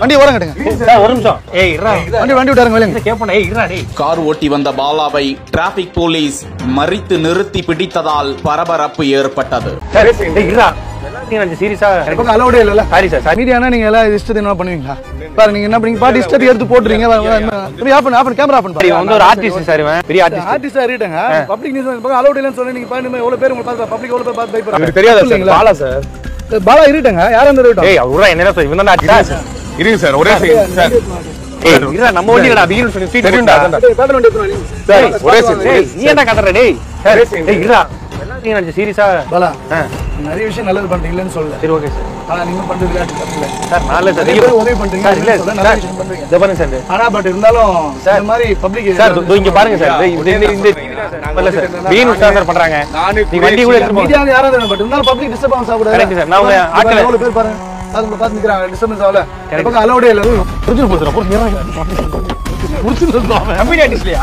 வண்டி ஓரம் கட்டுங்க சார் ஒரு நிமிஷம் ஏய் இருடா வண்டி வண்டி விட்டாருங்க வெளியே கேப்போம் ஏய் இருடா டேய் கார் ஓட்டி வந்த பாலாவை டிராபிக் போலீஸ் மறித்து நிறுத்தி பிடித்ததால் பரபரப்பு ஏற்பட்டது சார் டேய் இருடா நீங்க கொஞ்சம் சீரியஸா பக்கம் அலோடே இல்லைல்ல சாரி சார் சாரி மீடியானா நீங்க எல்லாம் இஷ்டத்தை என்ன பண்ணுவீங்களா பாரு நீங்க என்ன பண்ணீங்க பாட்டு இஷ்டத்தை எடுத்து போட்டுறீங்க ஆஃப் பண்ணு ஆஃப் பண்ணு கேமரா ஆஃப் பண்ணு இவன் வந்து ஒரு ஆர்டிஸ்ட் சார் இவன் பெரிய ஆர்டிஸ்ட் ஆர்டிஸ்டா இருக்கட்டங்க பப்ளிக் நியூஸ் பக்கம் அலோட் இல்லைன்னு சொல்லி நீங்க பாருங்க எவ்வளவு பேர் உங்களை பார்த்து பப்ளிக் எவ்வளவு பேர் பார்த்து பயப்படுறாங்க தெரியாதா சார் இல்லைங்களா? பாலா சார் பாலா இருக்கட்டங்க யாரும் அந்த இருக்கட்டும் ஏய் அவரா என்ன சார் இவன் தான் ஆர்டிஸ்ட் இருங்க சார் ஒரே செகண்ட் சார் ஏய் இருடா நம்ம வண்டி இல்லடா பிகின் சொல்லி ஸ்ட்ரீட் தெரியும்டா, தெரியும்டா அதான்டா. பேட்டர் வண்டி எடுத்துட்டு வா நீ. சார் ஒரே செகண்ட் டேய் நீ என்ன கதற டேய் டேய் இருடா நீங்க கொஞ்சம் சீரியஸா பாலா ஆ நிறைய விஷயம் நல்லது பண்றீங்கன்னு சொல்லல சரி ஓகே சார் ஆனா நீங்க பண்றது விளையாட்டு தப்பு இல்ல சார் நாளை சார் நிறைய பேர் உதவி பண்றீங்க சார் இல்ல சொல்ல, நல்ல சார் விஷயம் பண்றீங்க இதை பாருங்க சார் ஆனா பட் இருந்தாலும் இந்த மாதிரி பப்ளிக் சார் இதோ இங்க பாருங்க சார் இந்த இந்த இந்த இல்ல சார் பிகின் தான் சார் பண்றாங்க நானே நீ வண்டி கூட எடுத்து போங்க மீடியா யாராவது பட் இருந்தாலும் பப்ளிக் டிஸ்டர்பன்ஸ் ஆகக்கூடாது Correct sir. நான் உங்க இங்க ஆட்களை- எவ்வளவு பேர் பாருங்க அது உங்களை பார்த்து நிக்கிறாங்க டிஸ்டர்பன்ஸ் ஆகல இந்த பக்கம் அலோடே இல்ல புரிஞ்சு போச்சுடா புரிஞ்சு புரிஞ்சு கம்பெனி ஆர்டிஸ்ட்லயா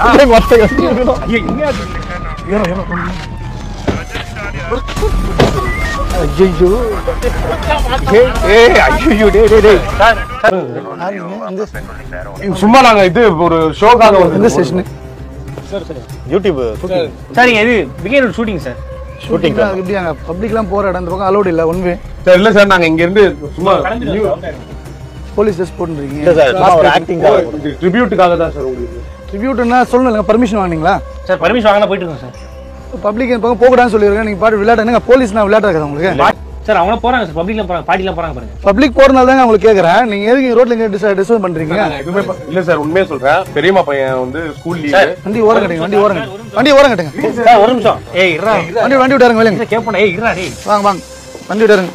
ஐயோ ஏய் ஐயோ டேய் டேய் டேய் சார் சும்மா நாங்க இது ஒரு ஷோக்காக எந்த வந்து ஸ்டேஷன் யூடியூப் சார் இங்க இது பிகின் ஷூட்டிங் சார் ஷூட்டிங் எப்படி அங்க பப்ளிக்லாம் போற இடம் இந்த பக்கம் அலோடு இல்ல ஒன் வே சார் இல்ல சார் நாங்க இங்க இருந்து சும்மா போலீஸ் ட்ரெஸ் போட்டுருக்கீங்க சார் ஒரு ஆக்டிங் ட்ரிபியூட்டுக்காக தான் சார் உங்களுக்கு ட்ரிபியூட்னா சொல்லணுங்க பர்மிஷன் வாங்கினீங்களா சார் பர்மிஷன் வாங்கினா போயிட்டு இருக்கோம் சார் பப்ளிக் இந்த பக்கம் போகக்கூடாதுன்னு சொல்லிருக்கேன் நீங்க பாட்டு விளையாட்டு என்னங்க போலீஸ் நான் விளையாட்டு இருக்காது உங்களுக்கு சார் அவங்க போறாங்க சார் பப்ளிக்ல போறாங்க பாட்டிலாம் போறாங்க பாருங்க பப்ளிக் போறதுனால தாங்க உங்களுக்கு கேக்குறேன் நீங்க எதுக்கு ரோட்ல இங்க டிஸ்டர்ப் பண்றீங்க எதுவுமே ப- இல்ல சார் உண்மையா சொல்றேன் பெரியம்மா பையன் வந்து ஸ்கூல் லீவ் வண்டி ஓரம் கட்டுங்க வண்டி ஓரம் கட்டுங்க வண்டி ஓரம் கட்டுங்க சார் ஒரு நிமிஷம் ஏய் இருடா வண்டி வண்டி விட்டாருங்க வெளியே கேப்போம் ஏய் இருடா டேய் வாங்க வாங்க வண்டி விட்டாருங்க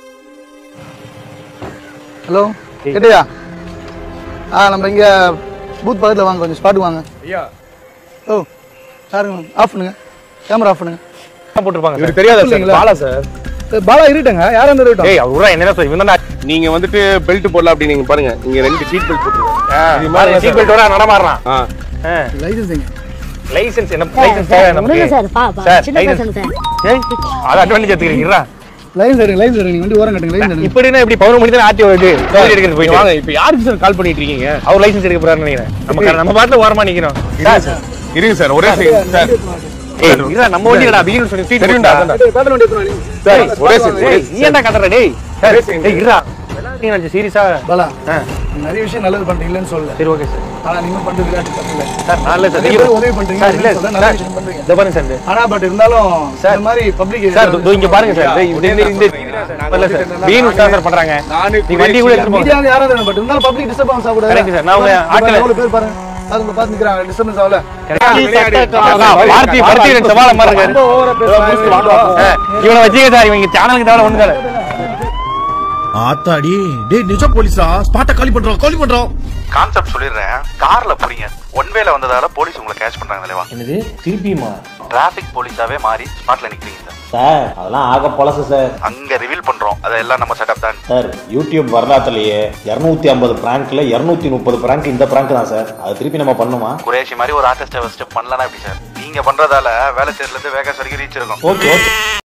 ஹலோ கேட்டியா ஆ நம்ம இங்க பூத் பக்கத்துல வாங்க கொஞ்சம் ஸ்பாட்டுக்கு வாங்க ஐயா ஓ சாருங்க ஆஃப் பண்ணுங்க கேமரா ஆஃப் பண்ணுங்க போட்டுருப்பாங்க சார் இவருக்கு தெரியாதா சார் இல்லைங்களா? பாலா சார் ஏய், பாலா இருக்கட்டங்க யாரும் அந்த இருக்கட்டும் ஏய் அவரா என்ன சார் இவன் தான் நீங்க வந்துட்டு பெல்ட் போடல அப்படி நீங்க பாருங்க இங்க ரெண்டு சீட் பெல்ட் போட்டுருக்கேன் இது மாதிரி சீட் பெல்ட் வர நடமாடுறான் ஆ லைசன்ஸ் லைசென்ஸ் என்ன லைசென்ஸ் தேவை நமக்கு ஒண்ணுங்க சார் பா பா சார் சின்ன லைசென்ஸ் பசங்க சார் ஏய் அது அட்வான்டேஜ் எடுத்துக்கிறீங்களா லைன்ஸ் எடுங்க லைன்ஸ் எடுங்க நீங்க வண்டி ஓரம் கட்டுங்க லைன்ஸ் எடுங்க இப்படினா இப்படி பவுன் மணி தான் ஆர்டிஓ இது போய் எடுக்கிறது போயிட்டு வாங்க இப்ப யாருக்கு சார் கால் பண்ணிட்டு இருக்கீங்க அவர் லைசென்ஸ் எடுக்க போறாருன்னு நினைக்கிறேன் நம்ம நம்ம பாட்டுல ஓரமா நிக்கிறோம் இருங்க சார் ஒரே செகண்ட் சார் ஏய் இல்ல நம்ம வண்டி இல்லடா பிகின் சொல்லி ஸ்ட்ரீட் தெரியும்டா, தெரியும்டா அதான்டா. பேட்டர் வண்டி எடுத்துட்டு வா நீ. சார் ஒரே செகண்ட் டேய் நீ ஏன்டா கதற டேய் ஒரே செகண்ட் டேய் இருடா நீங்க கொஞ்சம் சீரியஸா பாலா ஆ நிறைய விஷயம் நல்லது பண்றீங்கன்னு சொல்லல சரி ஓகே சார் ஆனா நீங்க பண்றது விளையாட்டு தப்பு இல்ல சார் நாளை சார் நிறைய பேர் உதவி பண்றீங்க சார் இல்ல சொல்ல, நல்ல சார் விஷயம் பண்றீங்க இதை பாருங்க சார் ஆனா பட் இருந்தாலும் சார். இந்த மாதிரி பப்ளிக் சார் இதோ இங்க பாருங்க சார் இந்த இந்த இந்த இல்ல சார் பிகின் தான் சார் பண்றாங்க நானே நீ வண்டி கூட எடுத்து போங்க மீடியா யாராவது பட் இருந்தாலும் பப்ளிக் டிஸ்டர்பன்ஸ் ஆகக்கூடாது Correct sir. நான் உங்க இங்க ஆட்களை- எவ்வளவு பேர் பாருங்க அது உங்களை பார்த்து நிக்கிறாங்க டிஸ்டர்பன்ஸ் ஆகல பார்த்தி படுத்தி ரெண்டு சவால மாதிரி ரொம்ப இருக்காரு ஓவரா பேசுறாங்க ஆ, இவனை வச்சுக்க சார் இவங்க சேனலுக்கு தவிர ஒண்ணு தவிர ஆத்தாடி டேய் நிஜ போலீஸா ஸ்பாட்ட காலி பண்றோம் காலி பண்றோம் கான்செப்ட் சொல்லிடுறேன் கார்ல போறீங்க ஒன் வேல வந்ததால போலீஸ் உங்களை கேட்ச் பண்றாங்க தலைவா என்னது திருப்பியுமா டிராபிக் போலீஸாவே மாறி ஸ்பாட்ல நிக்கிறீங்க சார் சார் அதெல்லாம் ஆக பழசு சார் அங்க ரிவீல் பண்றோம் அதெல்லாம் நம்ம செட்டப் தான் சார் யூடியூப் வரலாற்றுலயே இரநூத்தி ஐம்பது பிராங்க்ல இரநூத்தி முப்பது பிராங்க் இந்த பிராங்க் தான் சார் அது திருப்பி நம்ம பண்ணுமா குரேஷி மாதிரி ஒரு ஆர்டிஸ்ட ஃபர்ஸ்ட் பண்ணலன்னா எப்படி சார் நீங்க பண்றதால வேலை சேர்ல இருந்து வேகாஸ் வரைக்கும் ரீச் இருக்கும் ஓகே ஓகே